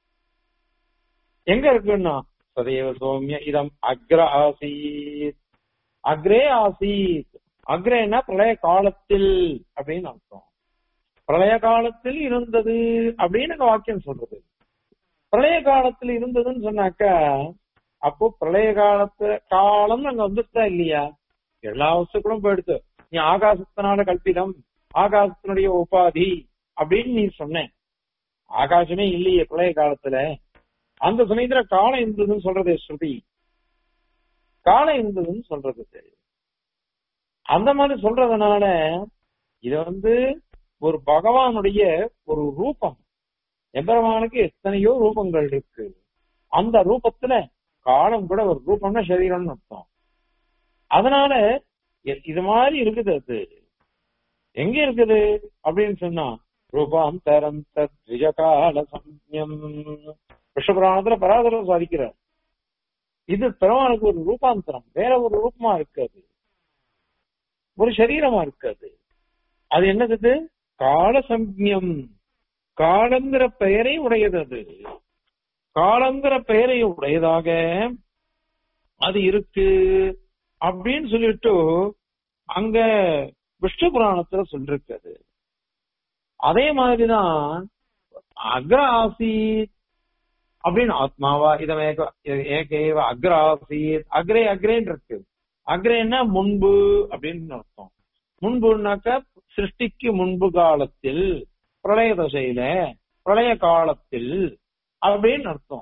எங்க இருக்குன்னா சதேவ சௌமிய இதம் அக்ர ஆசீத் அக்ரே ஆசீத் அக்ரேனா பிரளய காலத்தில் அப்படின்னு அர்த்தம் பிரளய காலத்தில் இருந்தது அப்படின்னு அந்த வாக்கியம் சொல்றது பிரளய காலத்தில் இருந்ததுன்னு சொன்னாக்கா அப்போ பிரளய காலத்து காலம் அங்க வந்துட்டா இல்லையா எல்லா வஸ்துக்களும் போயிடுத்து நீ ஆகாசத்தினால கல்பிதம் ஆகாசத்தினுடைய உபாதி அப்படின்னு நீ சொன்ன ஆகாசமே இல்லையே பிரளய காலத்துல அந்த சமயத்துல காலம் இருந்ததுன்னு சொல்றது ஸ்ருதி காலம் இருந்ததுன்னு சொல்றது அந்த மாதிரி சொல்றதுனால இது வந்து ஒரு பகவானுடைய ஒரு ரூபம் எம்பெருமானுக்கு எத்தனையோ ரூபங்கள் இருக்கு அந்த ரூபத்துல காலம் கூட ஒரு ரூபம்னா சரீரம்னு அர்த்தம் அதனால எ- இது மாதிரி இருக்குது அது எங்க இருக்குது அப்படின்னு சொன்னா ரூபாந்தரம் தத்விஜகால சம்யம் விஷபுராணத்துல பராதரம் சாதிக்கிறார் இது பெருமானுக்கு ஒரு ரூபாந்தரம் வேற ஒரு ரூபமா இருக்காது ஒரு சரீரமா இருக்காது அது என்னது கால சம்யம் காலங்கிற பெயரை உடையது அது காலங்கிற பெயரை உடையதாக அது இருக்கு அப்படின்னு சொல்லிட்டு அங்க விஷ்ணு புராணத்துல சொல்லிருக்காது அதே மாதிரிதான் அக்ர ஆசீத் அப்படின்னு ஆத்மாவா இதம் ஏக ஏகேவ அக்ர ஆசீத் அக்ரே அக்ரேன்னு இருக்கு அக்ரேன்னா முன்பு அப்படின்னு அர்த்தம் முன்புனாக்க சிருஷ்டிக்கு முன்பு காலத்தில் பிரளய தசையில பிரளய காலத்தில் அப்படின்னு அர்த்தம்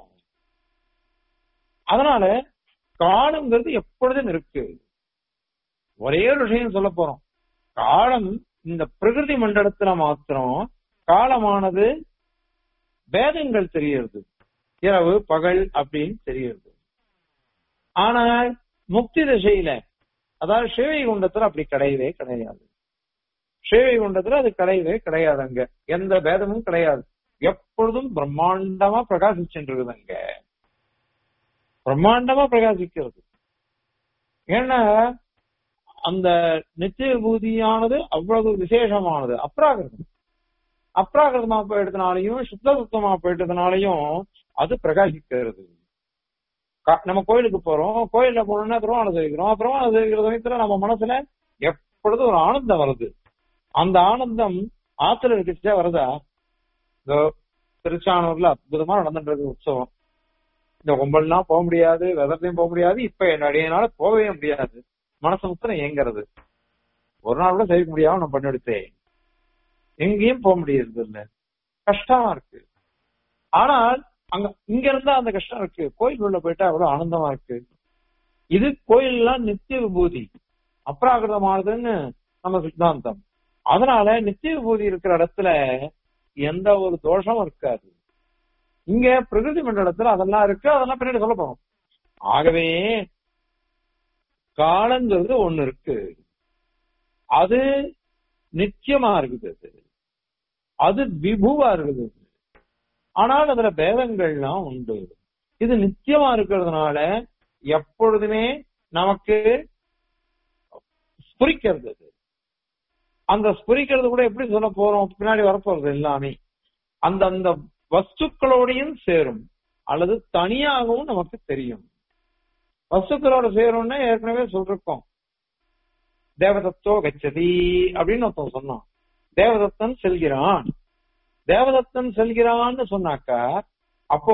அதனால காலங்கிறது எப்பொழுதும் இருக்கு ஒரே ஒரு விஷயம் சொல்ல போறோம் காலம் இந்த பிரகிருதி மண்டலத்துல மாத்திரம் காலமானது பேதங்கள் தெரிகிறது இரவு பகல் அப்படின்னு தெரிகிறது ஆனால் முக்தி திசையில அதாவது சேவை குண்டத்துல அப்படி கிடையவே கிடையாது சேவை குண்டத்துல அது கிடையவே கிடையாது அங்க எந்த பேதமும் கிடையாது எப்பொழுதும் பிரம்மாண்டமா பிரகாசிச்சுட்டு இருக்குது அங்க பிரம்மாண்டமா பிரகாசிக்கிறது ஏன்னா அந்த நித்திய விபூதியானது அவ்வளவு விசேஷமானது அப்ராகிருதம் அப்ராகிருதமா போயிட்டதுனாலையும் சுத்த சுத்தமா போயிட்டதுனாலையும் அது பிரகாசிக்கிறது கா- நம்ம கோயிலுக்கு போறோம் கோயில்ல போனோம்னா திருவாணம் சேவிக்கிறோம் திருவாணம் சேவிக்கிற சமயத்துல நம்ம மனசுல எப்பொழுதும் ஒரு ஆனந்தம் வருது அந்த ஆனந்தம் ஆத்துல இருக்குச்சே வருதா இந்த திருச்சானூர்ல அற்புதமா நடந்துட்டு இருக்கு உற்சவம் இந்த கும்பல்லாம் போக முடியாது வெதத்தையும் போக முடியாது இப்ப என்னுடையனால போகவே முடியாது மனசு முத்தம் ஏங்குறது ஒரு நாள் கூட செய்ய முடியாம நான் பண்ணிவிடுத்தேன் எங்கேயும் போக முடியறது இல்ல கஷ்டமா இருக்கு ஆனால் அங்க இங்க இருந்தா அந்த கஷ்டம் இருக்கு கோயில் உள்ள போயிட்டா அவ்வளவு ஆனந்தமா இருக்கு இது கோயில்லாம் நித்திய விபூதி அப்ராகிருதமானதுன்னு நம்ம சித்தாந்தம் அதனால நித்திய விபூதி இருக்கிற இடத்துல எந்த ஒரு தோஷமும் இருக்காது இங்க பிரகிருதி மண்டலத்துல அதெல்லாம் இருக்கு அதெல்லாம் பின்னாடி சொல்ல போறோம் ஆகவே காலங்கிறது ஒண்ணு இருக்கு அது நிச்சயமா இருக்குது அது. அது விபுவா இருக்குது ஆனால் அதுல பேதங்கள்லாம் உண்டு இது நித்தியமா இருக்கிறதுனால எப்பொழுதுமே நமக்கு ஸ்புரிக்கிறது அது. அந்த ஸ்புரிக்கிறது கூட எப்படி சொல்ல போறோம் பின்னாடி வரப்போறது எல்லாமே அந்த அந்த வஸ்துக்களோடையும் சேரும் அல்லது தனியாகவும் நமக்கு தெரியும் வஸ்துக்களோட சேரும்னா ஏற்கனவே சொல்லிருக்கோம் தேவதத்தோ கச்சதி அப்படின்னு ஒருத்தன் சொன்னான் தேவதத்தன் செல்கிறான் தேவதத்தன் செல்கிறான்னு சொன்னாக்கா அப்போ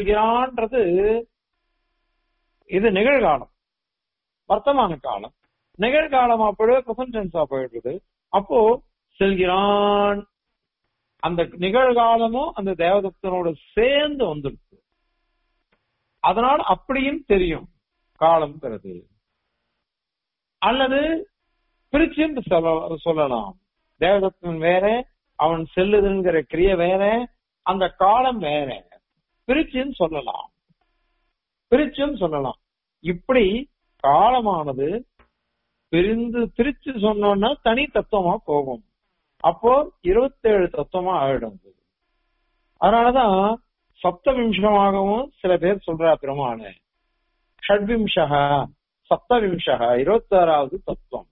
செல்கிறான்றது இது நிகழ்காலம் வர்த்தமான காலம் நிகழ்காலமா போயிடுது பிரசன்ட் டென்ஸா போயிடுது அப்போ செல்கிறான் அந்த நிகழ்காலமும் அந்த தேவதத்தனோட சேர்ந்து வந்துடுது அதனால அப்படியும் தெரியும் காலம்ங்கிறது அல்லது பிரிச்சும் சொல்ல- சொல்லலாம் தேவதத்தன் வேற அவன் செல்லுதுங்கிற கிரிய வேற அந்த காலம் வேற பிரிச்சும் சொல்லலாம் பிரிச்சும் சொல்லலாம் இப்படி காலமானது பிரிந்து பிரிச்சு சொன்னோம்னா தனி தத்துவமா போகும் அப்போ இருபத்தேழு தத்துவமா ஆயிடும் அது. அதனாலதான் சப்தவிம்சமாகவும் சில பேர் சொல்றா பெருமானு ஷட்விம்சக சப்தவிம்சக இருபத்தாறாவது தத்துவம்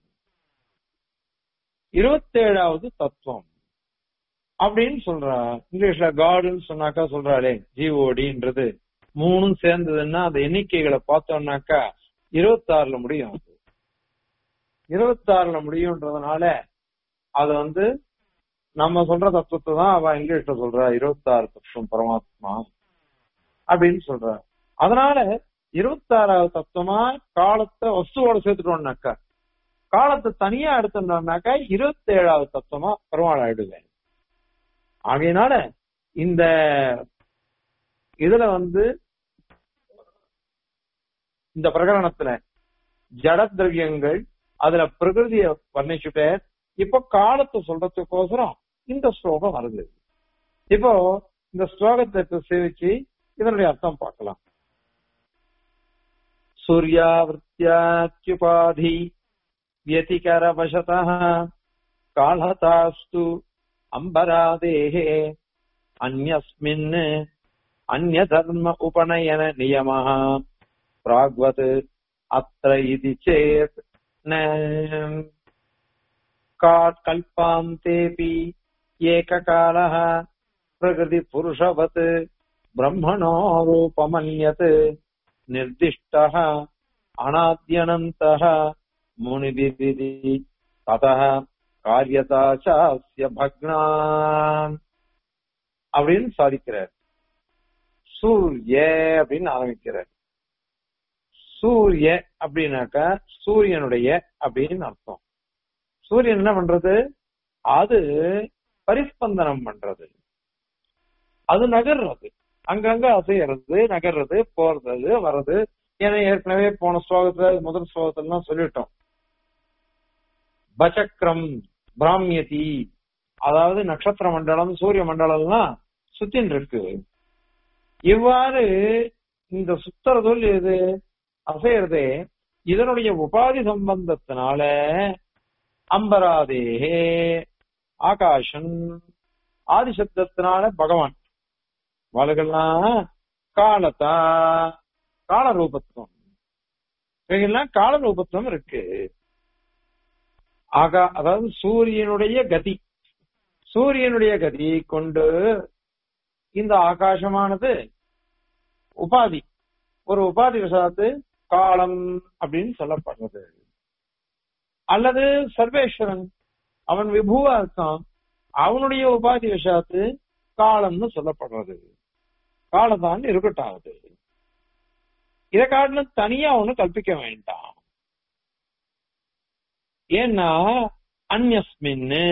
இருபத்தேழாவது தத்துவம் அப்படின்னு சொல்றா இங்கிலீஷ்ல காடுன்னு சொன்னாக்கா சொல்றாளே ஜிஓடின்றது மூணும் சேர்ந்ததுன்னா அந்த எண்ணிக்கைகளை பார்த்தோம்னாக்கா இருபத்தாறுல முடியும் அது இருபத்தாறுல முடியும்ன்றதுனால அது வந்து நம்ம சொல்ற தத்துவத்தை தான் அவ இங்கிலீஷ்ல சொல்றா இருபத்தாறு தத்துவம் பரமாத்மா அப்படின்னு சொல்றா அதனால இருபத்தாறாவது தத்துவமா காலத்தை வஸ்துவோட சேர்த்துட்டோம்னாக்கா காலத்தை தனியா எடுத்துட்டோம்னாக்கா இருபத்தி ஏழாவது தத்துவமா பெருமாள் ஆயிடுவேன் ஆகையினால இந்த இதுல வந்து இந்த பிரகரணத்துல ஜட திரவியங்கள் அதுல பிரகிருதிய வர்ணிச்சுட்டு இப்போ காலத்தை சொல்றதுக்கோசரம் இந்த ஸ்லோகம் வருது இப்போ இந்த ஸ்லோகத்தை இப்ப சேவிச்சு இதனுடைய அர்த்தம் பார்க்கலாம் சூர்யாவிருத்தியாச்சுபாதி व्यतिकरवशतः कालतास्तु अम्बरादेः अन्यस्मिन् अन्यधर्म उपनयन नियमः प्राग्वत् अत्र इति चेत् न काट् कल्पान्तेऽपि एककालः प्रकृतिपुरुषवत् ब्रह्मणो रूपमन्यत् निर्दिष्टः अनाद्यनन्तः முனிபிதி தத காரியதாச்சாஸ்ய பக்னான் அப்படின்னு சாதிக்கிறார் சூரிய அப்படின்னு ஆரம்பிக்கிறார் சூரிய அப்படின்னாக்கா சூரியனுடைய அப்படின்னு அர்த்தம் சூரியன் என்ன பண்றது அது பரிஸ்பந்தனம் பண்றது அது நகர்றது அங்கங்க அசையறது நகர்றது போறது வர்றது ஏன்னா ஏற்கனவே போன ஸ்லோகத்துல முதல் ஸ்லோகத்துல சொல்லிட்டோம் பச்சக்ரம் பிராமியதி அதாவது நட்சத்திர மண்டலம் சூரிய மண்டலம்லாம் சுத்தின் இருக்கு இவ்வாறு இந்த சுத்தரதொல் எது அசையறதே இதனுடைய உபாதி சம்பந்தத்தினால அம்பராதேகே ஆகாஷன் ஆதிசப்தத்தினால பகவான் வாழ்கெல்லாம் காலத்தா கால ரூபத்துவம் இவைகள்லாம் கால ரூபத்துவம் இருக்கு ஆகா அதாவது சூரியனுடைய கதி சூரியனுடைய கதியை கொண்டு இந்த ஆகாசமானது உபாதி ஒரு உபாதி விஷயத்து காலம் அப்படின்னு சொல்லப்படுறது அல்லது சர்வேஸ்வரன் அவன் விபுவா இருக்கான் அவனுடைய உபாதி விஷயத்து காலம்னு சொல்லப்படுறது காலதான் இருக்கட்டாவது இதை காட்டிலும் தனியா ஒண்ணு கல்பிக்க வேண்டாம் ஏன்னா அந்யஸ்மின்னு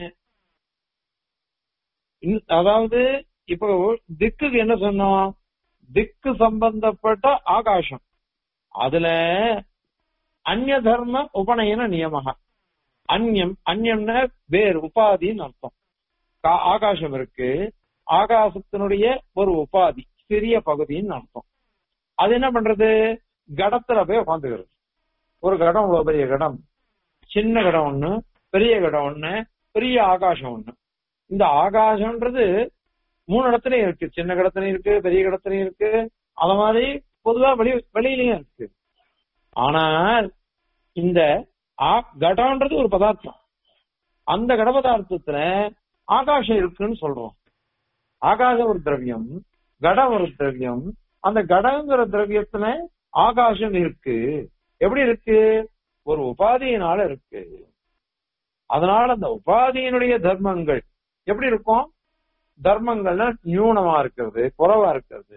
இந்த- அதாவது இப்போ திக்குக்கு என்ன சொன்னோம் திக்கு சம்பந்தப்பட்ட ஆகாசம் அதுல அந்நிய தர்ம உபநயன நியமக அந்யம் அந்யம்னா வேறு உபாதின்னு அர்த்தம் கா- ஆகாசம் இருக்கு ஆகாசத்தினுடைய ஒரு உபாதி சிறிய பகுதின்னு அர்த்தம் அது என்ன பண்றது கடத்துல போய் உட்காந்துக்கிறது ஒரு கடம் இவ்வளவு பெரிய கடம் சின்ன கடம் ஒண்ணு பெரிய கடம் ஒண்ணு பெரிய ஆகாசம் ஒண்ணு இந்த ஆகாசம்ன்றது மூணு இடத்துலயும் இருக்கு சின்ன கடத்துலயும் இருக்கு பெரிய கடத்துலயும் இருக்கு அத மாதிரி பொதுவா வெளி வெளியிலயும் இருக்கு ஆனால் இந்த ஆ- கடம்ன்றது ஒரு பதார்த்தம் அந்த கட பதார்த்தத்துல ஆகாசம் இருக்குன்னு சொல்றோம் ஆகாசம் ஒரு திரவியம் கடம் ஒரு திரவியம் அந்த கடங்கிற திரவியத்துல ஆகாசம் இருக்கு எப்படி இருக்கு ஒரு உபாதியினால இருக்கு அதனால அந்த உபாதியினுடைய தர்மங்கள் எப்படி இருக்கும் தர்மங்கள்னா நியூனமா இருக்கிறது குறைவா இருக்கிறது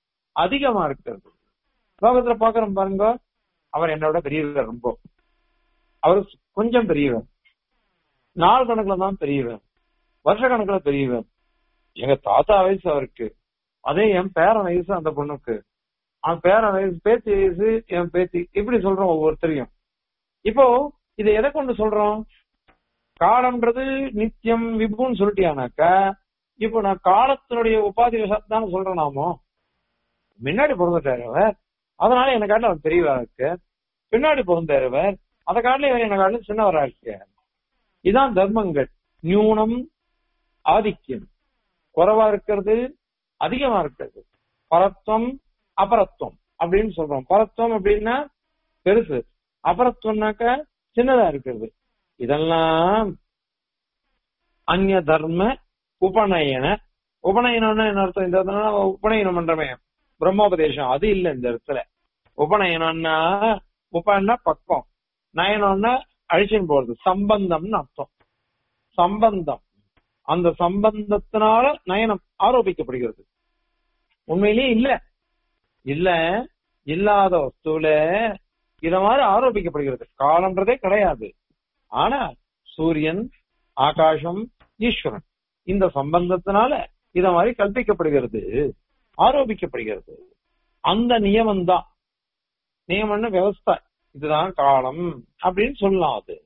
அதிகமா இருக்கிறது லோகத்துல பாக்குறோம் பாருங்க அவர் என்னோட பெரியவர் ரொம்ப அவர் கொஞ்சம் பெரியவர் நாள் கணக்குல தான் பெரியவர் வருஷ கணக்குல பெரியவர் எங்க தாத்தா வயசு அவருக்கு அதே என் பேரன் வயசு அந்த பொண்ணுக்கு அவன் பேரன் வயசு பேத்தி வயசு என் பேத்தி இப்படி சொல்றோம் ஒவ்வொருத்தரையும் இப்போ இதை எதை கொண்டு சொல்றோம் காலம்ன்றது நித்தியம் விபுன்னு சொல்லிட்டியானாக்கா இப்போ நான் காலத்தினுடைய உபாதி தான் சொல்றேன் நாமோ முன்னாடி பிறந்துட்டாரு அவர் அதனால என்ன காட்டில அவர் பெரியவரா இருக்கு பின்னாடி பிறந்தாரு அவர் அதை காட்டில இவர் என்ன காட்டில சின்னவரா இருக்கு இதான் தர்மங்கள் நியூனம் ஆதிக்கியம் குறைவா இருக்கிறது அதிகமா இருக்கிறது பரத்துவம் அபரத்துவம் அப்படின்னு சொல்றோம் பரத்துவம் அப்படின்னா பெருசு அபரத்துவம்னாக்க சின்னதா இருக்கிறது இதெல்லாம் அந்நிய தர்ம உபநயன உபநயனம்னா என்ன அர்த்தம் இந்த இடத்துல உபநயனம் பண்றமே பிரம்மோபதேசம் அது இல்ல இந்த இடத்துல உபநயனம்னா உபன்னா பக்கம் நயனம்னா அழிச்சுன்னு போறது சம்பந்தம்னு அர்த்தம் சம்பந்தம் அந்த சம்பந்தத்தினால நயனம் ஆரோபிக்கப்படுகிறது உண்மையிலேயே இல்ல இல்ல இல்லாத வஸ்துல இத மாதிரி ஆரோபிக்கப்படுகிறது காலம்ன்றதே கிடையாது ஆனா சூரியன் ஆகாசம் ஈஸ்வரன் இந்த சம்பந்தத்தினால இத மாதிரி கல்பிக்கப்படுகிறது ஆரோபிக்கப்படுகிறது அந்த நியமம் தான் நியமம்னு விவஸ்தை இதுதான் காலம் அப்படின்னு சொல்லலாம் அது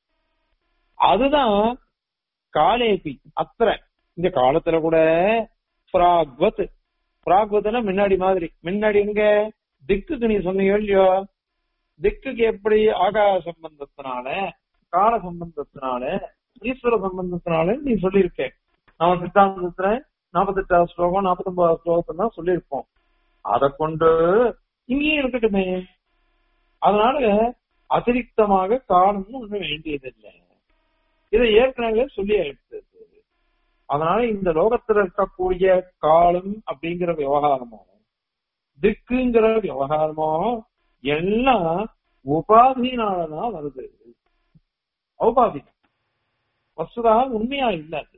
அதுதான் காலேபி அத்திர இந்த காலத்துல கூட பிராக்வத் பிராக்வத்னா முன்னாடி மாதிரி முன்னாடி எங்க திக்குக்கு நீ சொன்னீங்க இல்லையோ திக்குக்கு எப்படி ஆகாய சம்பந்தத்தினால கால சம்பந்தத்தினால ஈஸ்வர சம்பந்தத்தினால நீ சொல்லியிருக்க நம்ம சித்தாந்தத்துல நாற்பத்தெட்டாவது ஸ்லோகம் நாற்பத்தி ஒன்பதாவது ஸ்லோகத்தை தான் சொல்லியிருப்போம் அதை கொண்டு இங்கேயும் இருக்கட்டுமே அதனால அதிரிக்தமாக காலம்னு ஒண்ணு வேண்டியதில்லை இதை ஏற்கனவே சொல்லி எடுத்தது அதனால இந்த லோகத்துல இருக்கக்கூடிய காலம் அப்படிங்கிற விவகாரமோ திக்குங்கிற விவகாரமோ எல்லாம் உபாதினாலதான் வருது ஔபாதி வசுதா உண்மையா இல்ல அது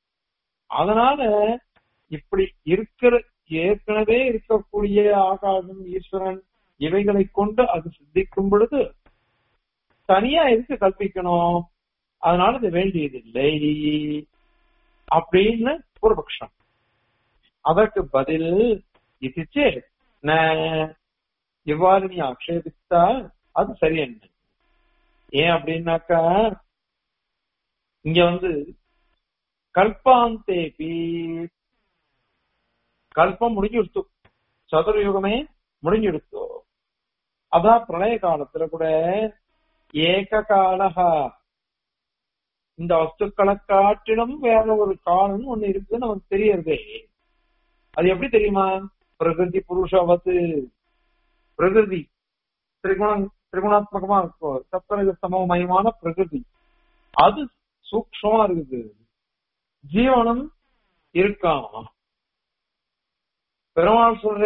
அதனால இப்படி இருக்கிற ஏற்கனவே இருக்கக்கூடிய ஆகாசம் ஈஸ்வரன் இவைகளை கொண்டு அது சித்திக்கும் பொழுது தனியா எதுக்கு கல்பிக்கணும் அதனால இது வேண்டியதில்லை அப்படின்னு ஒரு பட்சம் அதற்கு பதில் இதுச்சு இவ்வாறு நீ ஆக்ஷேபித்தா அது சரி என்ன ஏன் அப்படின்னாக்கா இங்க வந்து கல்பாந்தேபி கல்பம் முடிஞ்சுடுத்து சதுரயுகமே முடிஞ்சுடுத்து அதான் பிரளய காலத்துல கூட ஏக காலகா இந்த வஸ்துக்களை காட்டிலும் வேற ஒரு காலம் ஒண்ணு இருக்குன்னு நமக்கு தெரியறதே அது எப்படி தெரியுமா பிரகிருதி புருஷவத்து பிரகிருதி திரிகுணம் திரிகுணாத்மகமா இருக்கும் சப்தரக சமமயமான பிரகிருதி அது சூக்ஷமா இருக்குது ஜீவனம் இருக்கான் பெருமாள் சொல்ற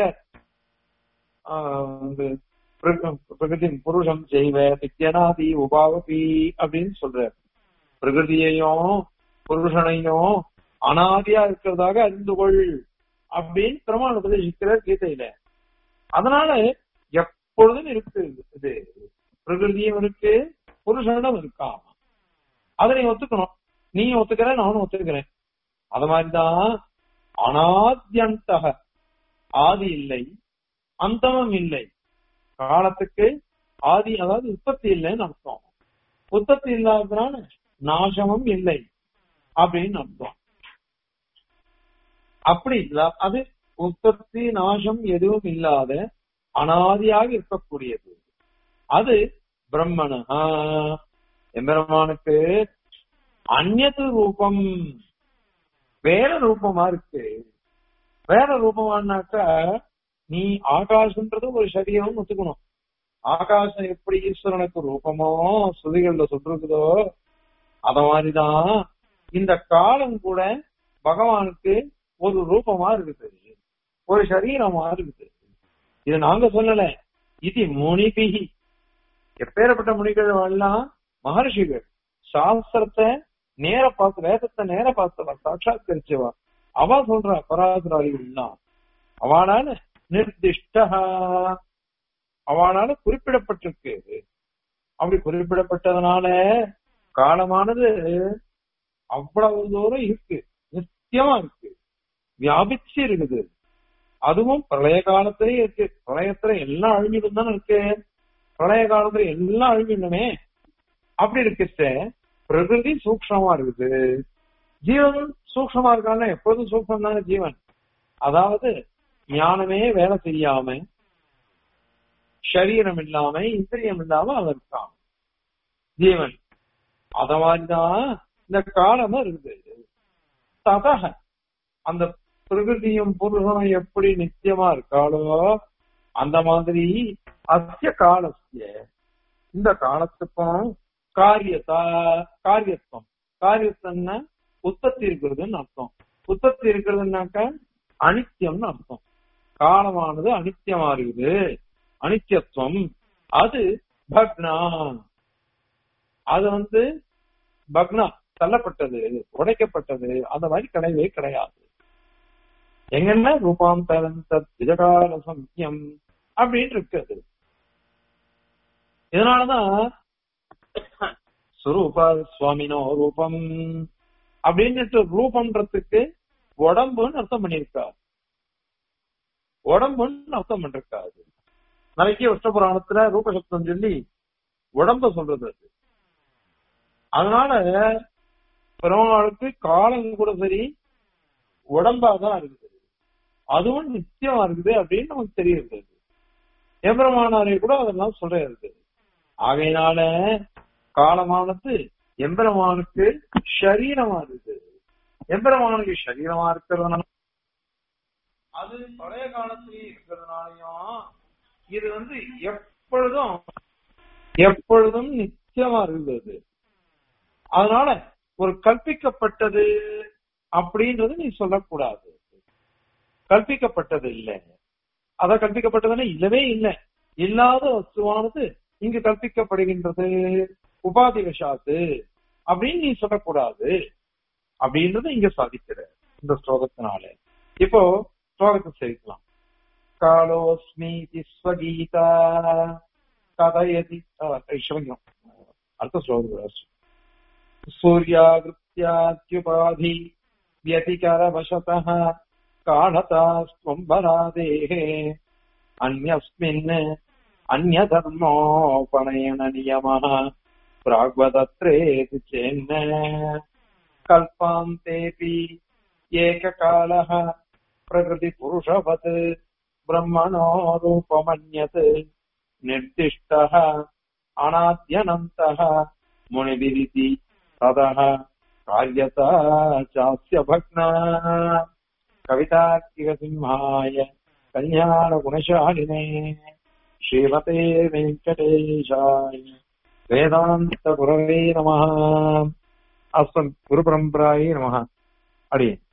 பிரகிருதி புருஷம் செய்வ வித்யனாதி உபாவபி அப்படின்னு சொல்ற பிரகிருதியையும் புருஷனையும் அனாதியா இருக்கிறதாக அறிந்து கொள் அப்படின்னு பெருமாள் உபதேசிக்கிறார் கீதையில அதனால எப்பொழுதும் இருக்கு இது பிரகிருதியும் இருக்கு புருஷனிடம் இருக்கான் அதை நீ ஒத்துக்கணும் நீ ஒத்துக்கிற நானும் ஒத்துக்கிறேன் அது மாதிரிதான் அனாத்யந்தக ஆதி இல்லை அந்தமும் இல்லை காலத்துக்கு ஆதி அதாவது உற்பத்தி இல்லைன்னு அர்த்தம் உற்பத்தி இல்லாததுனால நாசமும் இல்லை அப்படின்னு அர்த்தம் அப்படி இல்ல அது உற்பத்தி நாசம் எதுவும் இல்லாத அனாதியாக இருக்கக்கூடியது அது பிரம்மண எம்பெருமானுக்கு அந்நது ரூபம் வேற ரூபமா இருக்கு வேற ரூபமானாக்கா நீ ஆகாசம்ன்றது ஒரு சரீரம் ஒத்துக்கணும் ஆகாசம் எப்படி ஈஸ்வரனுக்கு ரூபமோ சுதிகள்ல சொல்றதோ அத மாதிரிதான் இந்த காலம் கூட பகவானுக்கு ஒரு ரூபமா இருக்குது ஒரு சரீரமா இருக்குது இது நாங்க சொல்லல இது முனிபிகி எப்பேற்பட்ட முனிகள் எல்லாம் மகர்ஷிகள் சாஸ்திரத்தை நேர பார்த்து வேதத்தை நேர பார்த்தவா சாட்சாத்கரிச்சவா அவ சொல்றா பராசராளிகள்லாம் அவனால நிர்திஷ்டா அவனால குறிப்பிடப்பட்டிருக்கு அப்படி குறிப்பிடப்பட்டதுனால காலமானது அவ்வளவு தூரம் இருக்கு நித்தியமா இருக்கு வியாபிச்சு இருக்குது அதுவும் பிரளய காலத்திலேயே இருக்கு பிரளயத்துல எல்லாம் அழிஞ்சிடும் தானே இருக்கு பிரளய காலத்துல எல்லாம் அழிஞ்சிடணுமே அப்படி இருக்குச்சே பிரகிருதி சூக்ஷமா இருக்குது ஜீவன் சூக்ஷமா இருக்கான்னா எப்பொழுதும் சூக்ஷம் தானே ஜீவன் அதாவது ஞானமே வேலை செய்யாம சரீரம் இல்லாம இந்திரியம் இல்லாம அவன் இருக்கான் ஜீவன் அத மாதிரிதான் இந்த காலமும் இருக்குது ததக அந்த பிரகிருதியும் புருஷனும் எப்படி நித்தியமா இருக்காளோ அந்த மாதிரி அத்திய காலத்திய இந்த காலத்துக்கும் காரியத்தா காரியத்துவம் காரியத்துவம்னா உற்பத்தி இருக்கிறதுன்னு அர்த்தம் உற்பத்தி இருக்கிறதுனாக்க அனித்தியம்னு அர்த்தம் காலமானது அனித்தியமா இருக்குது அனித்தியத்துவம் அது பக்னா அது வந்து பக்னா தள்ளப்பட்டது உடைக்கப்பட்டது அந்த மாதிரி கிடையவே கிடையாது எங்கன்னா ரூபாந்தரம் தத் விஜகால சம்யம் அப்படின்னு இருக்குது இதனாலதான் சுரூப சுவாமினோ ரூபம் அப்படின்னுட்டு ரூபம்ன்றதுக்கு உடம்புன்னு அர்த்தம் பண்ணியிருக்காரு உடம்புன்னு அர்த்தம் பண்ணிருக்காரு நிறைய விஷ்ணு புராணத்துல ரூபசப்தம் சொல்லி உடம்ப சொல்றது அது அதனால பெருமாளுக்கு காலம் கூட சரி உடம்பாதான் இருக்குது அதுவும் நிச்சயமா இருக்குது அப்படின்னு நமக்கு தெரியுது எம்பெருமானாரை கூட அதெல்லாம் சொல்றது ஆகையினால காலமானது எம்பெருமானுக்கு சரீரமா இருக்குது எம்பெருமானுக்கு சரீரமா இருக்கிறதுனால அது பழைய காலத்திலேயே இருக்கிறதுனாலயும் இது வந்து எப்பொழுதும் எப்பொழுதும் நிச்சயமா இருக்குது அதனால ஒரு கற்பிக்கப்பட்டது அப்படின்றது நீ சொல்லக்கூடாது கற்பிக்கப்பட்டது இல்லை அத கற்பிக்கப்பட்டதுன்னா இல்லவே இல்லை இல்லாத வஸ்துவானது இங்கு கற்பிக்கப்படுகின்றது உபாதி விஷாத்து அப்படின்னு நீ சொல்லக்கூடாது அப்படின்றது இங்க சாதிக்கிற இந்த ஸ்லோகத்தினால இப்போ ஸ்லோகத்தை சேர்க்கலாம் காலோஸ்மி ஸ்வகீதா கதயதி ஐஸ்வர்யம் அடுத்த ஸ்லோகம் சூர்யாகிருத்யாத்யுபாதி व्यतिकरवशतः काणतास्त्वम्बरादेः अन्यस्मिन् अन्यधर्मोपनयननियमः प्राग्वदत्रेति चेन्न कल्पान्तेऽपि एककालः प्रकृतिपुरुषवत् ब्रह्मणो रूपमन्यत् निर्दिष्टः अनाद्यनन्तः मुनिभिरिति ततः कार्यता चास्य भग्ना कवितार्किकसिंहाय कल्याणगुणशालिने श्रीमते वेङ्कटेशाय वेदान्तगुरवे नमः अस्मत् गुरुपरम्परायै नमः अडिये